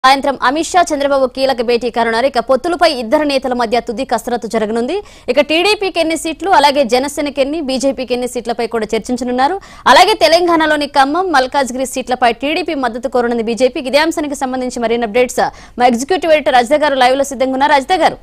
సాయంత్రం అమిత్ షా చంద్రబాబు కీలక భేటీ కానున్నారు ఇక పొత్తులపై ఇద్దరు నేతల మధ్య తుది కసరత్తు జరగనుంది ఇక టీడీపీకి ఎన్ని సీట్లు అలాగే జనసేనకి ఎన్ని బీజేపీకి ఎన్ని సీట్లపై కూడా చర్చించనున్నారు అలాగే తెలంగాణలోని ఖమ్మం మల్కాజ్గిరి సీట్లపై టీడీపీ మద్దతు కోరనుంది బీజేపీ ఇదే అంశానికి సంబంధించి మరిన్ని అప్డేట్స్ మా ఎగ్జిక్యూటివ్ ఎడిటర్ రజిత గారు లైవ్ లో సిద్ధంగా ఉన్నారు రజిత గారు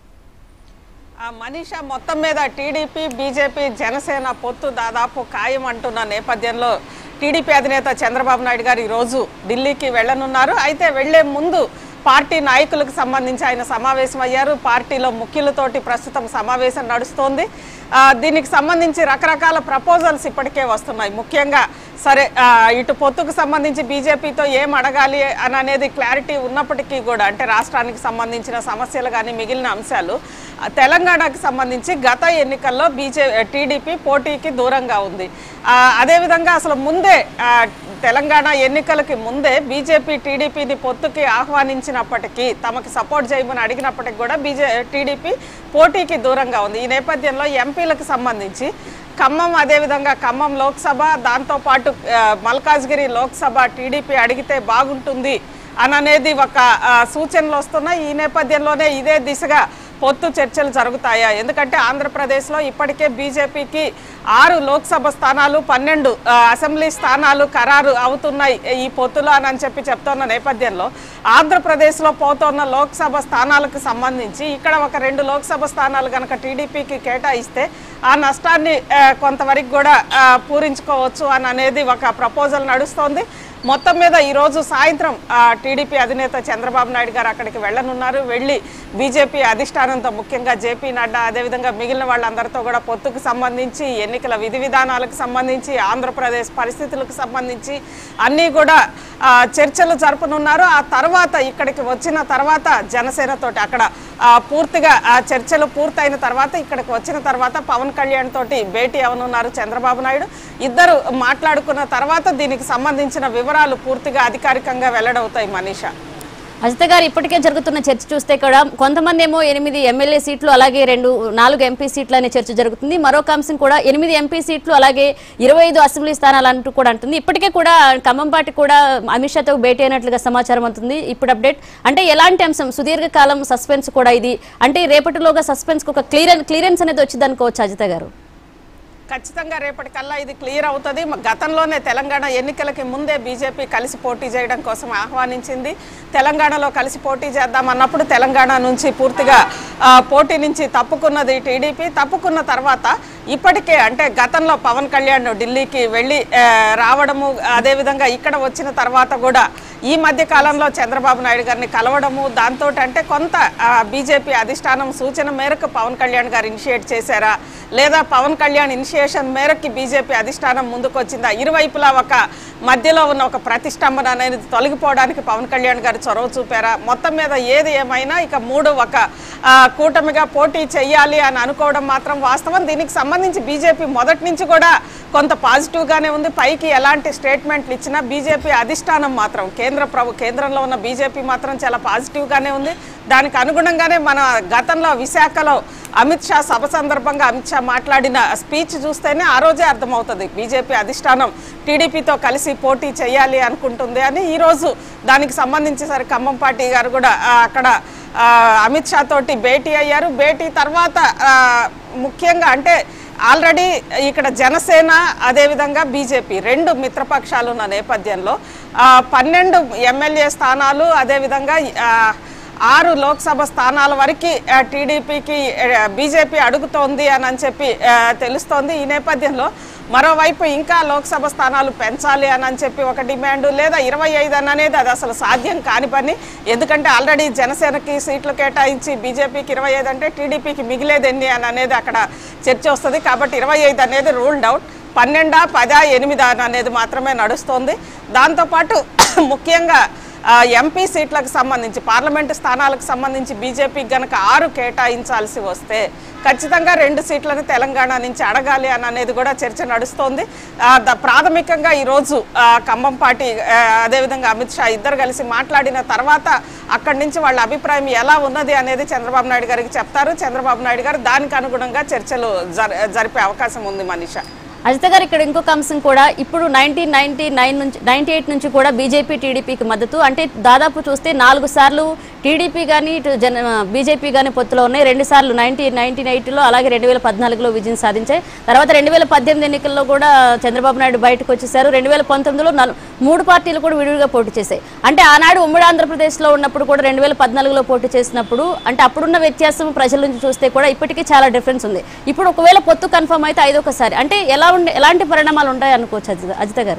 ఆ మనీషా మొత్తం మీద టీడీపీ బీజేపీ జనసేన పొత్తు దాదాపు ఖాయం అంటున్న నేపథ్యంలో టీడీపీ అధినేత చంద్రబాబు నాయుడు గారు ఈరోజు ఢిల్లీకి వెళ్ళనున్నారు అయితే వెళ్లే ముందు పార్టీ నాయకులకు సంబంధించి ఆయన సమావేశం అయ్యారు పార్టీలో ముఖ్యులతోటి ప్రస్తుతం సమావేశం నడుస్తోంది ఆ, దీనికి సంబంధించి రకరకాల ప్రపోజల్స్ ఇప్పటికే వస్తున్నాయి ముఖ్యంగా సరే ఆ, ఇటు పొత్తుకు సంబంధించి బీజేపీతో ఏం అడగాలి అని అనేది క్లారిటీ ఉన్నప్పటికీ కూడా అంటే రాష్ట్రానికి సంబంధించిన సమస్యలు కానీ మిగిలిన అంశాలు ఆ, తెలంగాణకు సంబంధించి గత ఎన్నికల్లో బీజే టీడీపీ పోటీకి దూరంగా ఉంది ఆ, అదేవిధంగా అసలు ముందే ఆ, తెలంగాణ ఎన్నికలకి ముందే బీజేపీ టీడీపీని పొత్తుకి ఆహ్వానించినప్పటికీ తమకి సపోర్ట్ చేయమని అడిగినప్పటికీ కూడా బీజే టీడీపీ పోటీకి దూరంగా ఉంది ఈ నేపథ్యంలో ఎంపీలకు సంబంధించి ఖమ్మం అదేవిధంగా ఖమ్మం లోక్సభ దాంతోపాటు ఆ, మల్కాజ్గిరి లోక్సభ టీడీపీ అడిగితే బాగుంటుంది అని అనేది ఒక ఆ, సూచనలు వస్తున్నాయి ఈ నేపథ్యంలోనే ఇదే దిశగా పొత్తు చర్చలు జరుగుతాయా ఎందుకంటే ఆంధ్రప్రదేశ్లో ఇప్పటికే బీజేపీకి ఆరు లోక్సభ స్థానాలు పన్నెండు ఆ, అసెంబ్లీ స్థానాలు ఖరారు అవుతున్నాయి ఈ పొత్తులో అని అని చెప్పి చెప్తున్న నేపథ్యంలో ఆంధ్రప్రదేశ్లో పోతున్న లోక్సభ స్థానాలకు సంబంధించి ఇక్కడ ఒక రెండు లోక్సభ స్థానాలు కనుక టీడీపీకి కేటాయిస్తే ఆ నష్టాన్ని ఆ, కొంతవరకు కూడా ఆ, పూరించుకోవచ్చు అని అనేది ఒక ప్రపోజల్ నడుస్తోంది మొత్తం మీద ఈరోజు సాయంత్రం ఆ, టీడీపీ అధినేత చంద్రబాబు నాయుడు గారు అక్కడికి వెళ్ళనున్నారు వెళ్ళి బీజేపీ అధిష్టానంతో ముఖ్యంగా జేపీ నడ్డా అదేవిధంగా మిగిలిన వాళ్ళందరితో కూడా పొత్తుకు సంబంధించి ఎన్నికల విధి విధానాలకు సంబంధించి ఆంధ్రప్రదేశ్ పరిస్థితులకు సంబంధించి అన్నీ కూడా ఆ, చర్చలు జరుపనున్నారు ఆ తర్వాత ఇక్కడికి వచ్చిన తర్వాత జనసేనతోటి అక్కడ ఆ, పూర్తిగా ఆ చర్చలు పూర్తయిన తర్వాత ఇక్కడికి వచ్చిన తర్వాత పవన్ కళ్యాణ్ తోటి భేటీ అవనున్నారు చంద్రబాబు నాయుడు ఇద్దరు మాట్లాడుకున్న తర్వాత దీనికి సంబంధించిన వివరాలు పూర్తిగా అధికారికంగా వెల్లడవుతాయి మనీషా అజిత గారు ఇప్పటికే జరుగుతున్న చర్చ చూస్తే కూడా కొంతమంది ఏమో ఎనిమిది ఎమ్మెల్యే సీట్లు అలాగే రెండు నాలుగు ఎంపీ సీట్లు అనే చర్చ జరుగుతుంది మరొక అంశం కూడా ఎనిమిది ఎంపీ సీట్లు అలాగే ఇరవై ఐదు అసెంబ్లీ స్థానాలు అంటూ కూడా అంటుంది ఇప్పటికే కూడా ఖమ్మంపాటి కూడా అమిత్ షాతో భేటీ అయినట్లుగా సమాచారం అవుతుంది ఇప్పుడు అప్డేట్ అంటే ఎలాంటి అంశం సుదీర్ఘకాలం సస్పెన్స్ కూడా ఇది అంటే రేపటిలోగా సస్పెన్స్ కు ఒక క్లియరెన్స్ క్లియరెన్స్ అనేది వచ్చింది అనుకోవచ్చు అజిత గారు ఖచ్చితంగా రేపటికల్లా ఇది క్లియర్ అవుతుంది మ- గతంలోనే తెలంగాణ ఎన్నికలకి ముందే బీజేపీ కలిసి పోటీ చేయడం కోసం ఆహ్వానించింది తెలంగాణలో కలిసి పోటీ చేద్దాం అన్నప్పుడు తెలంగాణ నుంచి పూర్తిగా ఆ, పోటీ నుంచి తప్పుకున్నది టీడీపీ తప్పుకున్న తర్వాత ఇప్పటికే అంటే గతంలో పవన్ కళ్యాణ్ ఢిల్లీకి వెళ్ళి ఆ, రావడము అదేవిధంగా ఇక్కడ వచ్చిన తర్వాత కూడా ఈ మధ్య కాలంలో చంద్రబాబు నాయుడు గారిని కలవడము దాంతో అంటే కొంత బీజేపీ అధిష్టానం సూచన మేరకు పవన్ కళ్యాణ్ గారు ఇనిషియేట్ చేశారా లేదా పవన్ కళ్యాణ్ ఇనిషియేషన్ మేరకు బీజేపీ అధిష్టానం ముందుకు వచ్చిందా ఇరువైపులా ఒక మధ్యలో ఉన్న ఒక ప్రతిష్టంభన అనేది తొలగిపోవడానికి పవన్ కళ్యాణ్ గారు చొరవ చూపారా మొత్తం మీద ఏది ఏమైనా ఇక మూడు ఒక ఆ, కూటమిగా పోటీ చెయ్యాలి అని అనుకోవడం మాత్రం వాస్తవం దీనికి సంబంధించి బీజేపీ మొదటి నుంచి కూడా కొంత పాజిటివ్గానే ఉంది పైకి ఎలాంటి స్టేట్మెంట్లు ఇచ్చినా బీజేపీ అధిష్టానం మాత్రం కేంద్ర ప్రభు కేంద్రంలో ఉన్న బీజేపీ మాత్రం చాలా పాజిటివ్గానే ఉంది దానికి అనుగుణంగానే మన గతంలో విశాఖలో అమిత్ షా సభ సందర్భంగా అమిత్ షా మాట్లాడిన స్పీచ్ చూస్తేనే ఆ రోజే అర్థమవుతుంది బీజేపీ అధిష్టానం టీడీపీతో కలిసి పోటీ చేయాలి అనుకుంటుంది అని ఈరోజు దానికి సంబంధించి సరే ఖమ్మం పార్టీ గారు కూడా ఆ, అక్కడ ఆ, అమిత్ షా తోటి భేటీ అయ్యారు భేటీ తర్వాత ఆ, ముఖ్యంగా అంటే ఆల్రెడీ ఇక్కడ జనసేన అదేవిధంగా బీజేపీ రెండు మిత్రపక్షాలు ఉన్న నేపథ్యంలో ఆ, పన్నెండు ఎమ్మెల్యే స్థానాలు అదేవిధంగా ఆ, ఆరు లోక్సభ స్థానాల వరకు టీడీపీకి బీజేపీ అడుగుతోంది అని అని చెప్పి ఆ, తెలుస్తోంది ఈ నేపథ్యంలో మరోవైపు ఇంకా లోక్సభ స్థానాలు పెంచాలి అని అని చెప్పి ఒక డిమాండ్ లేదా ఇరవై ఐదు అని అనేది అది అసలు సాధ్యం కాని పని ఎందుకంటే ఆల్రెడీ జనసేనకి సీట్లు కేటాయించి బీజేపీకి ఇరవై ఐదు అంటే టీడీపీకి మిగిలేది ఎన్ని అని అనేది అక్కడ చర్చ వస్తుంది కాబట్టి ఇరవై ఐదు అనేది రూల్డ్ అవుట్ పన్నెండా పదా ఎనిమిదా అని అనేది మాత్రమే నడుస్తోంది దాంతోపాటు ముఖ్యంగా ఆ, ఎంపీ సీట్లకు సంబంధించి పార్లమెంటు స్థానాలకు సంబంధించి బీజేపీకి గనక ఆరు కేటాయించాల్సి వస్తే ఖచ్చితంగా రెండు సీట్లను తెలంగాణ నుంచి అడగాలి అని అనేది కూడా చర్చ నడుస్తోంది ఆ, ద- ప్రాథమికంగా ఈరోజు ఆ, ఖమ్మం పార్టీ ఆ, అదేవిధంగా అమిత్ షా ఇద్దరు కలిసి మాట్లాడిన తర్వాత అక్కడి నుంచి వాళ్ళ అభిప్రాయం ఎలా ఉన్నది అనేది చంద్రబాబు నాయుడు గారికి చెప్తారు చంద్రబాబు నాయుడు గారు దానికి అనుగుణంగా చర్చలు జర జరిపే అవకాశం ఉంది మనీషా అజిత గారు ఇక్కడ ఇంకొక అంశం కూడా ఇప్పుడు నైన్టీన్ నైన్టీ నైన్ నుంచి నైన్టీ ఎయిట్ నుంచి కూడా బీజేపీ టీడీపీకి మద్దతు అంటే దాదాపు చూస్తే నాలుగు సార్లు టీడీపీ కానీ ఇటు జన బీజేపీ కానీ పొత్తులో ఉన్నాయి రెండు సార్లు నైన్టీన్ నైన్టీన్ ఎయిట్లో అలాగే రెండు వేల పద్నాలుగులో విజయం సాధించాయి తర్వాత రెండు వేల పద్దెనిమిది ఎన్నికల్లో కూడా చంద్రబాబు నాయుడు బయటకు వచ్చేసారు రెండు వేల పంతొమ్మిదిలో నలు- మూడు పార్టీలు కూడా విడివిడిగా పోటీ చేశాయి అంటే ఆనాడు ఉమ్మడి ఆంధ్రప్రదేశ్లో ఉన్నప్పుడు కూడా రెండు వేల పద్నాలుగులో పోటీ చేసినప్పుడు అంటే అప్పుడున్న వ్యత్యాసం ప్రజల నుంచి చూస్తే కూడా ఇప్పటికీ చాలా డిఫరెన్స్ ఉంది ఇప్పుడు ఒకవేళ పొత్తు కన్ఫర్మ్ అయితే ఐదొకసారి అంటే ఎలా ఉండే ఎలాంటి పరిణామాలు ఉంటాయి అనుకోవచ్చు అజిత అజిత గారు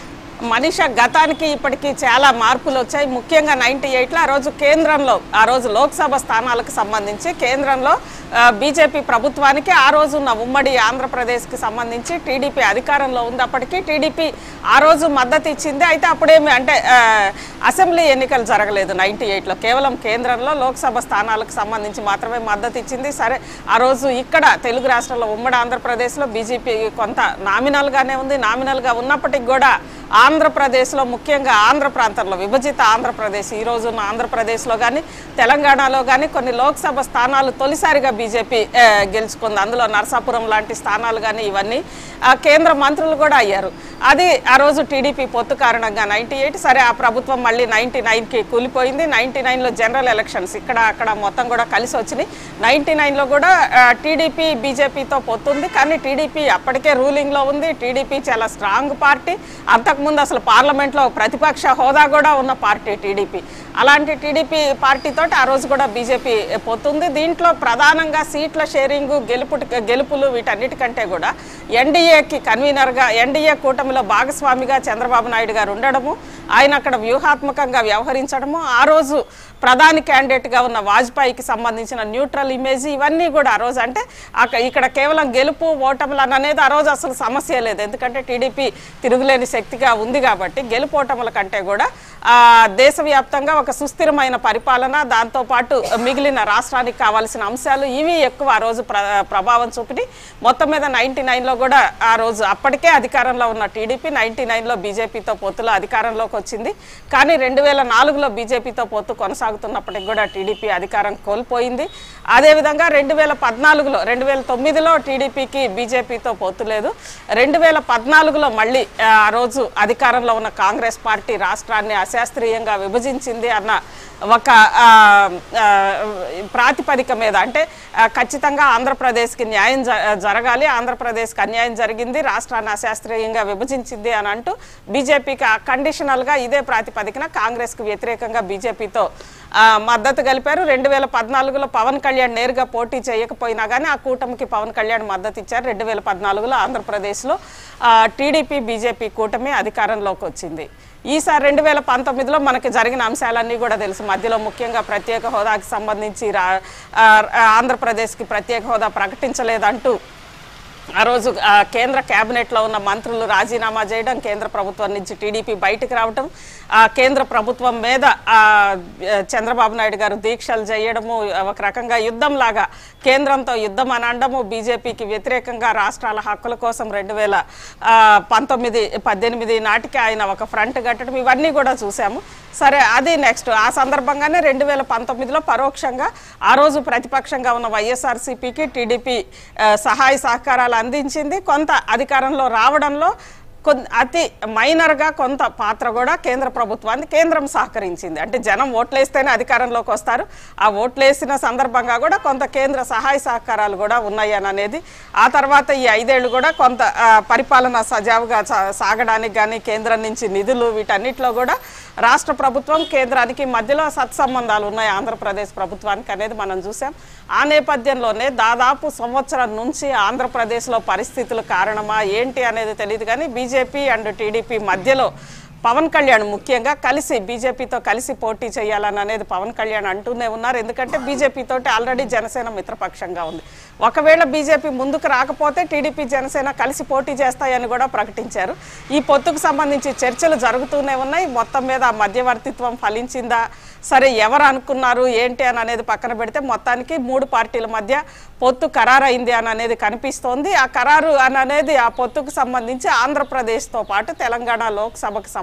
మనిష గతానికి ఇప్పటికీ చాలా మార్పులు వచ్చాయి ముఖ్యంగా నైన్టీ ఎయిట్లో ఆ రోజు కేంద్రంలో ఆ రోజు లోక్సభ స్థానాలకు సంబంధించి కేంద్రంలో ఆ, బీజేపీ ప్రభుత్వానికి ఆ రోజు ఉన్న ఉమ్మడి ఆంధ్రప్రదేశ్కి సంబంధించి టీడీపీ అధికారంలో ఉంది అప్పటికి టీడీపీ ఆ రోజు మద్దతు ఇచ్చింది అయితే అప్పుడేమి అంటే ఆ, అసెంబ్లీ ఎన్నికలు జరగలేదు నైన్టీ ఎయిట్లో కేవలం కేంద్రంలో లోక్సభ స్థానాలకు సంబంధించి మాత్రమే మద్దతు ఇచ్చింది సరే ఆ రోజు ఇక్కడ తెలుగు రాష్ట్రంలో ఉమ్మడి ఆంధ్రప్రదేశ్లో బీజేపీ కొంత నామినల్గానే ఉంది నామినల్గా ఉన్నప్పటికి కూడా ఆంధ్రప్రదేశ్లో ముఖ్యంగా ఆంధ్ర ప్రాంతంలో విభజిత ఆంధ్రప్రదేశ్ ఈ రోజున్న ఆంధ్రప్రదేశ్లో కానీ తెలంగాణలో కానీ కొన్ని లోక్సభ స్థానాలు తొలిసారిగా బీజేపీ ఆ, గెలుచుకుంది అందులో నరసాపురం లాంటి స్థానాలు కానీ ఇవన్నీ ఆ, కేంద్ర మంత్రులు కూడా అయ్యారు అది ఆ రోజు టీడీపీ పొత్తు కారణంగా నైన్టీ ఎయిట్ సరే ఆ ప్రభుత్వం మళ్ళీ నైన్టీ నైన్కి కూలిపోయింది నైన్టీ నైన్లో జనరల్ ఎలక్షన్స్ ఇక్కడ అక్కడ మొత్తం కూడా కలిసి వచ్చినాయి నైన్టీ నైన్లో కూడా టీడీపీ బీజేపీతో పొత్తుంది కానీ టీడీపీ అప్పటికే రూలింగ్లో ఉంది టీడీపీ చాలా స్ట్రాంగ్ పార్టీ అంతకుముందు అసలు పార్లమెంట్లో ప్రతిపక్ష హోదా కూడా ఉన్న పార్టీ టీడీపీ అలాంటి టీడీపీ పార్టీతో ఆ రోజు కూడా బీజేపీ పొత్తుంది దీంట్లో ప్రధానంగా సీట్ల షేరింగ్ గెలుపు గెలుపులు వీటన్నిటికంటే కూడా ఎన్డీఏకి కన్వీనర్గా ఎన్డీఏ కూటమిలో భాగస్వామిగా చంద్రబాబు నాయుడు గారు ఉండడము ఆయన అక్కడ వ్యూహాత్మకంగా వ్యవహరించడము ఆ రోజు ప్రధాని క్యాండిడేట్గా ఉన్న వాజ్పేయికి సంబంధించిన న్యూట్రల్ ఇమేజ్ ఇవన్నీ కూడా ఆ రోజు అంటే అక్క- ఇక్కడ కేవలం గెలుపు ఓటములు అని అనేది ఆ రోజు అసలు సమస్య లేదు ఎందుకంటే టీడీపీ తిరుగులేని శక్తిగా ఉంది కాబట్టి గెలుపు ఓటముల కంటే కూడా ఆ, దేశవ్యాప్తంగా ఒక సుస్థిరమైన పరిపాలన దాంతోపాటు మిగిలిన రాష్ట్రానికి కావాల్సిన అంశాలు ఇవి ఎక్కువ ఆ రోజు ప్ర ప్రభావం చూపిని మొత్తం మీద నైన్టీ నైన్లో కూడా ఆ రోజు అప్పటికే అధికారంలో ఉన్న టీడీపీ నైన్టీ నైన్లో బీజేపీతో పొత్తులో అధికారంలోకి వచ్చింది కానీ రెండు వేల నాలుగులో బీజేపీతో పొత్తు కొనసాగుతున్నప్పటికి కూడా టీడీపీ అధికారం కోల్పోయింది అదేవిధంగా రెండు వేల పద్నాలుగులో రెండు వేల తొమ్మిదిలో టీడీపీకి బీజేపీతో పొత్తు లేదు రెండు వేల పద్నాలుగులో మళ్ళీ ఆ, ఆ రోజు అధికారంలో ఉన్న కాంగ్రెస్ పార్టీ రాష్ట్రాన్ని అశాస్త్రీయంగా విభజించింది అన్న ఒక ఆ, ఆ, ప్రాతిపదిక మీద అంటే ఆ, ఖచ్చితంగా ఆంధ్రప్రదేశ్కి న్యాయం జ- జరగాలి ఆంధ్రప్రదేశ్కి అన్యాయం జరిగింది రాష్ట్రాన్ని అశాస్త్రీయంగా విభజించింది అని అంటూ బీజేపీకి కండిషనల్గా ఇదే ప్రాతిపదికన కాంగ్రెస్కి వ్యతిరేకంగా బీజేపీతో ఆ, మద్దతు కలిపారు రెండు వేల పద్నాలుగులో పవన్ కళ్యాణ్ నేరుగా పోటీ చేయకపోయినా కానీ ఆ కూటమికి పవన్ కళ్యాణ్ మద్దతు ఇచ్చారు రెండు వేల పద్నాలుగులో ఆంధ్రప్రదేశ్లో ఆ, టీడీపీ బీజేపీ కూటమి అధికారంలోకి వచ్చింది ఈసారి రెండు వేల పంతొమ్మిదిలో మనకి జరిగిన అంశాలన్నీ కూడా తెలుసు మధ్యలో ముఖ్యంగా ప్రత్యేక హోదాకి సంబంధించి రా ఆ, ఆంధ్రప్రదేశ్కి ప్రత్యేక హోదా ప్రకటించలేదంటూ ఆ రోజు ఆ, కేంద్ర కేబినెట్లో ఉన్న మంత్రులు రాజీనామా చేయడం కేంద్ర ప్రభుత్వం నుంచి టీడీపీ బయటకు రావడం ఆ కేంద్ర ప్రభుత్వం మీద ఆ, చంద్రబాబు నాయుడు గారు దీక్షలు చేయడము ఒక రకంగా యుద్ధం లాగా కేంద్రంతో యుద్ధం అని అనడము బీజేపీకి వ్యతిరేకంగా రాష్ట్రాల హక్కుల కోసం రెండు వేల ఆ, పంతొమ్మిది పద్దెనిమిది నాటికి ఆయన ఒక ఫ్రంట్ కట్టడం ఇవన్నీ కూడా చూసాము సరే అది నెక్స్ట్ ఆ సందర్భంగానే రెండు వేల పంతొమ్మిదిలో పరోక్షంగా ఆ రోజు ప్రతిపక్షంగా ఉన్న వైఎస్ఆర్సీపీకి టీడీపీ ఆ, సహాయ సహకారాలు అందించింది కొంత అధికారంలో రావడంలో కొన్ అతి మైనర్గా కొంత పాత్ర కూడా కేంద్ర ప్రభుత్వాన్ని కేంద్రం సహకరించింది అంటే జనం ఓట్లేస్తేనే అధికారంలోకి వస్తారు ఆ ఓట్లేసిన సందర్భంగా కూడా కొంత కేంద్ర సహాయ సహకారాలు కూడా ఉన్నాయి అని అనేది ఆ తర్వాత ఈ ఐదేళ్లు కూడా కొంత ఆ, పరిపాలన సజావుగా సా- సాగడానికి కానీ కేంద్రం నుంచి నిధులు వీటన్నిటిలో కూడా రాష్ట్ర ప్రభుత్వం కేంద్రానికి మధ్యలో సత్సంబంధాలు ఉన్నాయి ఆంధ్రప్రదేశ్ ప్రభుత్వానికి అనేది మనం చూసాం ఆ నేపథ్యంలోనే దాదాపు సంవత్సరం నుంచి ఆంధ్రప్రదేశ్లో పరిస్థితులు కారణమా ఏంటి అనేది తెలియదు కానీ బీజేపీ అండ్ టీడీపీ మధ్యలో పవన్ కళ్యాణ్ ముఖ్యంగా కలిసి బీజేపీతో కలిసి పోటీ చేయాలని అనేది పవన్ కళ్యాణ్ అంటూనే ఉన్నారు ఎందుకంటే బీజేపీ తోటి ఆల్రెడీ జనసేన మిత్రపక్షంగా ఉంది ఒకవేళ బీజేపీ ముందుకు రాకపోతే టీడీపీ జనసేన కలిసి పోటీ చేస్తాయని కూడా ప్రకటించారు ఈ పొత్తుకు సంబంధించి చర్చలు జరుగుతూనే ఉన్నాయి మొత్తం మీద ఆ మధ్యవర్తిత్వం ఫలించిందా సరే ఎవరు అనుకున్నారు ఏంటి అని అనేది పక్కన పెడితే మొత్తానికి మూడు పార్టీల మధ్య పొత్తు ఖరారైంది అని అనేది కనిపిస్తోంది ఆ ఖరారు అని అనేది ఆ పొత్తుకు సంబంధించి ఆంధ్రప్రదేశ్తో పాటు తెలంగాణ లోక్సభకు సంబంధించి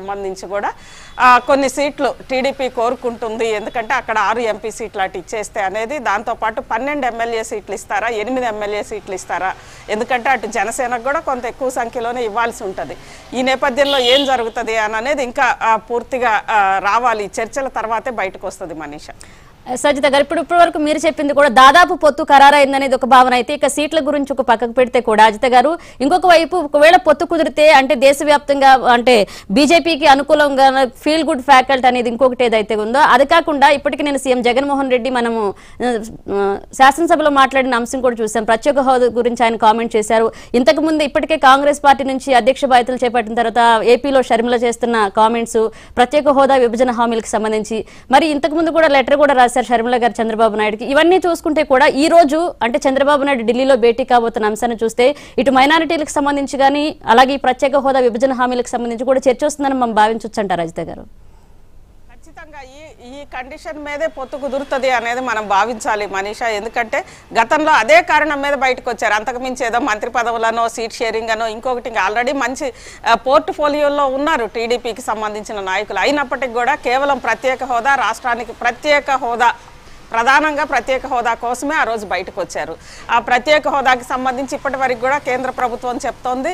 సంబంధించి కూడా ఆ, కొన్ని సీట్లు టీడీపీ కోరుకుంటుంది ఎందుకంటే అక్కడ ఆరు ఎంపీ సీట్లు అటు ఇచ్చేస్తే అనేది దాంతోపాటు పన్నెండు ఎమ్మెల్యే సీట్లు ఇస్తారా ఎనిమిది ఎమ్మెల్యే సీట్లు ఇస్తారా ఎందుకంటే అటు జనసేనకు కూడా కొంత ఎక్కువ సంఖ్యలోనే ఇవ్వాల్సి ఉంటుంది ఈ నేపథ్యంలో ఏం జరుగుతుంది అని అనేది ఇంకా ఆ, పూర్తిగా ఆ, రావాలి చర్చల తర్వాతే బయటకు వస్తుంది మనీషా సజిత గారు ఇప్పుడు ఇప్పటి వరకు మీరు చెప్పింది కూడా దాదాపు పొత్తు ఖరారైందనేది ఒక భావన అయితే ఇక సీట్ల గురించి ఒక పక్కకు పెడితే కూడా అజిత గారు ఇంకొక వైపు ఒకవేళ పొత్తు కుదిరితే అంటే దేశవ్యాప్తంగా అంటే బీజేపీకి అనుకూలంగా ఫీల్ గుడ్ ఫ్యాకల్టీ అనేది ఇంకొకటి ఏదైతే ఉందో అది కాకుండా ఇప్పటికి నేను సీఎం జగన్మోహన్ రెడ్డి మనము ఆ, ఆ, శాసనసభలో మాట్లాడిన అంశం కూడా చూసాం ప్రత్యేక హోదా గురించి ఆయన కామెంట్ చేశారు ఇంతకు ముందు ఇప్పటికే కాంగ్రెస్ పార్టీ నుంచి అధ్యక్ష బాధ్యతలు చేపట్టిన తర్వాత ఏపీలో షర్మిల చేస్తున్న కామెంట్స్ ప్రత్యేక హోదా విభజన హామీలకు సంబంధించి మరి ఇంతకు ముందు కూడా లెటర్ కూడా రాశారు షర్మిల గారు చంద్రబాబు నాయుడుకి ఇవన్నీ చూసుకుంటే కూడా ఈ రోజు అంటే చంద్రబాబు నాయుడు ఢిల్లీలో భేటీ కాబోతున్న అంశాన్ని చూస్తే ఇటు మైనారిటీలకు సంబంధించి కానీ అలాగే ఈ ప్రత్యేక హోదా విభజన హామీలకు సంబంధించి కూడా చర్చ వస్తుందని మనం భావించవచ్చు అంటారు అజిత గారు ఖచ్చితంగా ఈ ఈ కండిషన్ మీదే పొత్తు కుదురుతుంది అనేది మనం భావించాలి మనీషా ఎందుకంటే గతంలో అదే కారణం మీద బయటకు వచ్చారు అంతకుమించి ఏదో మంత్రి పదవులనో సీట్ షేరింగ్ అనో ఇంకొకటి ఇంకా ఆల్రెడీ మంచి పోర్ట్ఫోలియోలో ఉన్నారు టీడీపీకి సంబంధించిన నాయకులు అయినప్పటికీ కూడా కేవలం ప్రత్యేక హోదా రాష్ట్రానికి ప్రత్యేక హోదా ప్రధానంగా ప్రత్యేక హోదా కోసమే ఆ రోజు బయటకు వచ్చారు ఆ ప్రత్యేక హోదాకి సంబంధించి ఇప్పటి వరకు కూడా కేంద్ర ప్రభుత్వం చెప్తోంది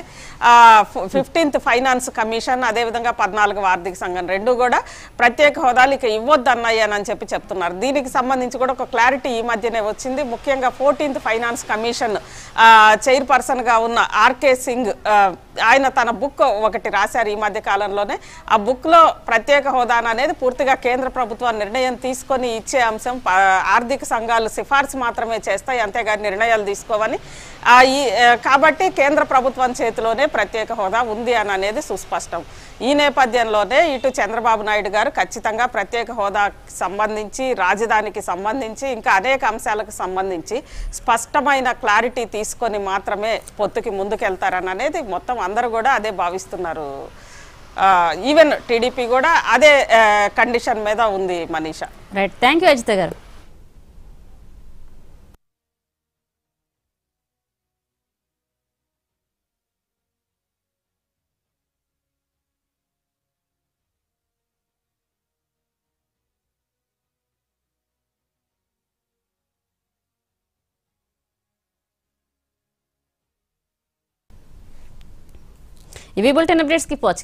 ఫిఫ్టీన్త్ ఫైనాన్స్ కమిషన్ అదేవిధంగా పద్నాలుగు ఆర్థిక సంఘం రెండు కూడా ప్రత్యేక హోదాలు ఇక ఇవ్వద్దు అన్నాయి అని చెప్పి చెప్తున్నారు దీనికి సంబంధించి కూడా ఒక క్లారిటీ ఈ మధ్యనే వచ్చింది ముఖ్యంగా ఫోర్టీన్త్ ఫైనాన్స్ కమిషన్ చైర్పర్సన్గా ఉన్న ఆర్కే సింగ్ ఆ, ఆయన తన బుక్ ఒకటి రాశారు ఈ మధ్య కాలంలోనే ఆ బుక్లో ప్రత్యేక హోదా అనేది పూర్తిగా కేంద్ర ప్రభుత్వం నిర్ణయం తీసుకొని ఇచ్చే అంశం ప- ఆర్థిక సంఘాలు సిఫార్సు మాత్రమే చేస్తాయి అంతేగాని నిర్ణయాలు తీసుకోవని ఆ, ఈ ఆ, కాబట్టి కేంద్ర ప్రభుత్వం చేతిలోనే ప్రత్యేక హోదా ఉంది అని అనేది సుస్పష్టం ఈ నేపథ్యంలోనే ఇటు చంద్రబాబు నాయుడు గారు ఖచ్చితంగా ప్రత్యేక హోదాకి సంబంధించి రాజధానికి సంబంధించి ఇంకా అనేక అంశాలకు సంబంధించి స్పష్టమైన క్లారిటీ తీసుకొని మాత్రమే పొత్తుకి ముందుకెళ్తారని అనేది మొత్తం అందరూ కూడా అదే భావిస్తున్నారు ఈవెన్ టీడీపీ కూడా అదే కండిషన్ మీద ఉంది Manisha right thank you Ajitha గారు ఇవి బులెటిన్ అప్డేట్స్కి పోవచ్చు